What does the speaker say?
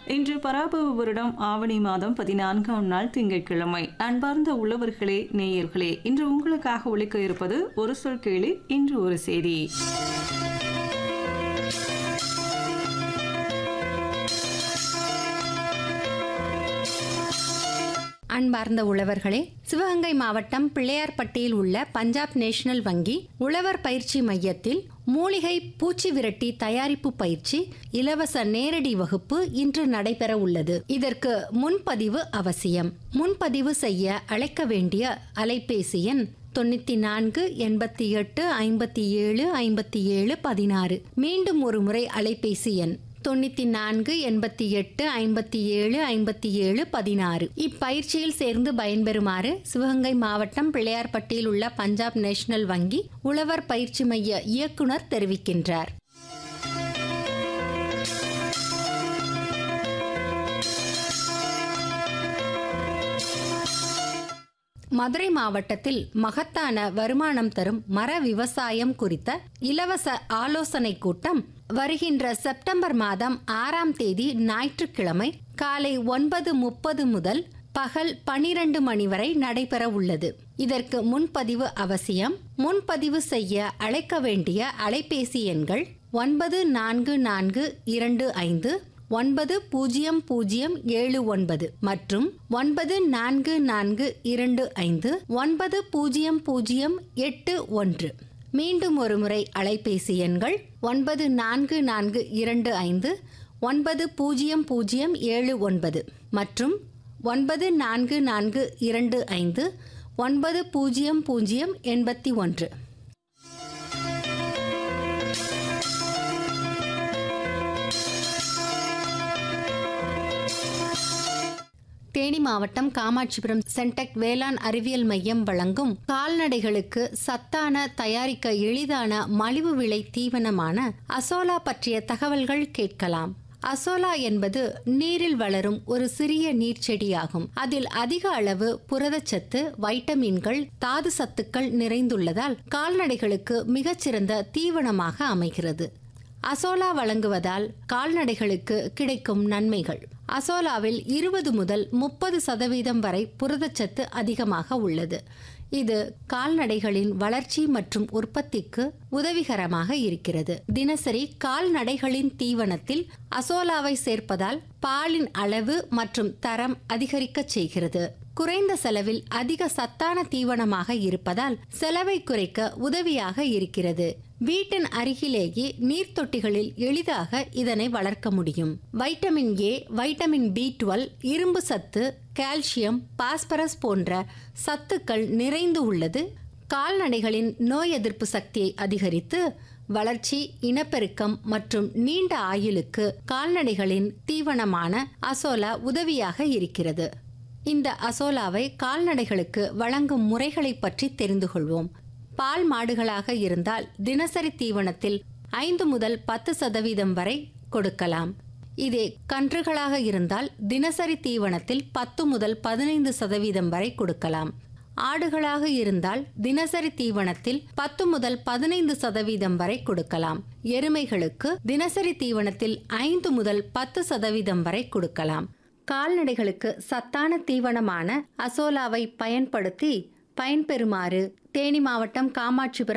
இன்று பராபவ வருடம் ஆவணி மாதம் பதினான்காம் நாள் திங்கட்கிழமை அன்பார்ந்த உள்ளவர்களே நேயர்களே இன்று உங்களுக்காக ஒழிக்க இருப்பது ஒரு சொல் கேளு இன்று ஒரு செய்தி அன்பார்ந்த உழவர்களே சிவகங்கை மாவட்டம் பிள்ளையார்பட்டியில் உள்ள பஞ்சாப் நேஷனல் வங்கி உழவர் பயிற்சி மையத்தில் மூலிகை பூச்சி விரட்டி தயாரிப்பு பயிற்சி இலவச நேரடி வகுப்பு இன்று நடைபெற உள்ளது இதற்கு முன்பதிவு அவசியம் முன்பதிவு செய்ய அழைக்க வேண்டிய அலைபேசி எண் தொண்ணூத்தி நான்கு எண்பத்தி எட்டு ஐம்பத்தி ஏழு ஐம்பத்தி ஏழு பதினாறு மீண்டும் ஒரு முறை அலைபேசி எண் தொண்ணூத்தி நான்கு எண்பத்தி எட்டு ஐம்பத்தி ஏழு ஐம்பத்தி ஏழு பதினாறு இப்பயிற்சியில் சேர்ந்து பயன்பெறுமாறு சிவகங்கை மாவட்டம் பிள்ளையார்பட்டியில் உள்ள பஞ்சாப் நேஷனல் வங்கி உழவர் பயிற்சி மைய இயக்குனர் தெரிவிக்கின்றார் மதுரை மாவட்டத்தில் மகத்தான வருமானம் தரும் மர விவசாயம் குறித்த இலவச ஆலோசனை கூட்டம் வருகின்ற செப்டம்பர் மாதம் ஆறாம் தேதி ஞாயிற்றுக்கிழமை காலை ஒன்பது முப்பது முதல் பகல் பனிரெண்டு மணி வரை நடைபெற உள்ளது இதற்கு முன்பதிவு அவசியம் முன்பதிவு செய்ய அழைக்க வேண்டிய அலைபேசி எண்கள் ஒன்பது நான்கு நான்கு இரண்டு ஐந்து ஒன்பது பூஜ்ஜியம் பூஜ்ஜியம் ஏழு ஒன்பது மற்றும் ஒன்பது நான்கு நான்கு இரண்டு ஐந்து ஒன்பது பூஜ்ஜியம் பூஜ்ஜியம் எட்டு ஒன்று மீண்டும் ஒரு முறை அலைபேசி எண்கள் ஒன்பது நான்கு நான்கு இரண்டு ஐந்து ஒன்பது பூஜ்ஜியம் பூஜ்ஜியம் ஏழு ஒன்பது மற்றும் ஒன்பது நான்கு நான்கு இரண்டு ஐந்து ஒன்பது பூஜ்ஜியம் பூஜ்ஜியம் எண்பத்தி ஒன்று தேனி மாவட்டம் காமாட்சிபுரம் சென்டெக் வேளாண் அறிவியல் மையம் வழங்கும் கால்நடைகளுக்கு சத்தான தயாரிக்க எளிதான மலிவு விலை தீவனமான அசோலா பற்றிய தகவல்கள் கேட்கலாம் அசோலா என்பது நீரில் வளரும் ஒரு சிறிய நீர்ச்செடியாகும் அதில் அதிக அளவு புரதச்சத்து வைட்டமின்கள் தாது சத்துக்கள் நிறைந்துள்ளதால் கால்நடைகளுக்கு மிகச்சிறந்த தீவனமாக அமைகிறது அசோலா வழங்குவதால் கால்நடைகளுக்கு கிடைக்கும் நன்மைகள் அசோலாவில் இருபது முதல் முப்பது சதவீதம் வரை புரதச்சத்து அதிகமாக உள்ளது இது கால்நடைகளின் வளர்ச்சி மற்றும் உற்பத்திக்கு உதவிகரமாக இருக்கிறது தினசரி கால்நடைகளின் தீவனத்தில் அசோலாவை சேர்ப்பதால் பாலின் அளவு மற்றும் தரம் அதிகரிக்கச் செய்கிறது குறைந்த செலவில் அதிக சத்தான தீவனமாக இருப்பதால் செலவை குறைக்க உதவியாக இருக்கிறது வீட்டின் அருகிலேயே நீர்த்தொட்டிகளில் எளிதாக இதனை வளர்க்க முடியும் vitamin A vitamin B twelve இரும்பு சத்து கால்சியம் பாஸ்பரஸ் போன்ற சத்துக்கள் நிறைந்து உள்ளது கால்நடைகளின் நோய் எதிர்ப்பு சக்தியை அதிகரித்து வளர்ச்சி இனப்பெருக்கம் மற்றும் நீண்ட ஆயுளுக்கு கால்நடைகளின் தீவனமான அசோலா உதவியாக இருக்கிறது இந்த அசோலாவை கால்நடைகளுக்கு வழங்கும் முறைகளை பற்றி தெரிந்து கொள்வோம் பால் மாடுகளாக இருந்தால் தினசரி தீவனத்தில் ஐந்து முதல் பத்து சதவீதம் வரை கொடுக்கலாம் இதே கன்றுகளாக இருந்தால் தினசரி தீவனத்தில் பத்து முதல் பதினைந்து சதவீதம் வரை கொடுக்கலாம் ஆடுகளாக இருந்தால் தினசரி தீவனத்தில் பத்து முதல் பதினைந்து சதவீதம் வரை கொடுக்கலாம் எருமைகளுக்கு தினசரி தீவனத்தில் ஐந்து முதல் பத்து சதவீதம் வரை கொடுக்கலாம் கால்நடைகளுக்கு சத்தான தீவனமான அசோலாவை பயன்படுத்தி பயன்பெறுமாறு தேனி மாவட்டம் காமாட்சிபுரம்